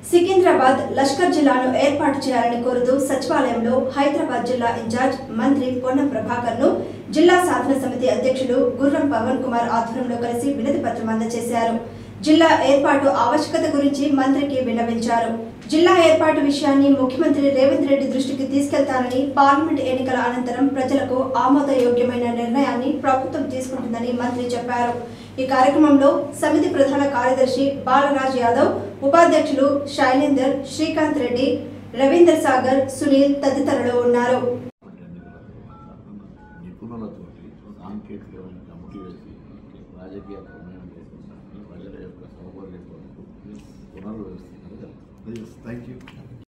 సికింద్రాబాద్ లష్కర్ జిల్లాను ఏర్పాటు చేయాలని కోరుతూ సచివాలయంలో హైదరాబాద్ జిల్లా ఇన్ఛార్జ్ మంత్రి పొన్నం ప్రభాకర్ ను జిల్లా సాధన సమితి అధ్యక్షులు గుర్రం పవన్ కుమార్ ఆధ్వర్యంలో కలిసి వినతి పత్రం అందజేశారు జిల్లా ఏర్పాటు ఆవశ్యకత గురించి మంత్రికి విన్నవించారు జిల్లా ఏర్పాటు విషయాన్ని ముఖ్యమంత్రి రేవంత్ రెడ్డి దృష్టికి తీసుకెళ్తానని పార్లమెంట్ ఎన్నికల అనంతరం ప్రజలకు ఆమోదయోగ్యమైన నిర్ణయాన్ని ప్రభుత్వం తీసుకుంటుందని మంత్రి చెప్పారు ఈ కార్యక్రమంలో సమితి ప్రధాన కార్యదర్శి బాలరాజ్ యాదవ్ ఉపాధ్యక్షులు శైలేందర్ శ్రీకాంత్ రెడ్డి రవీందర్ సాగర్ సునీల్ తదితరులు ఉన్నారు నిపుణులతోటి సాంకేతికమైన కమిటీ వేసి రాజకీయ ప్రమేయం లేకుండా ప్రజల యొక్క సౌకర్యం కొరకు పునర్వ్యవస్థ Yes, thank you.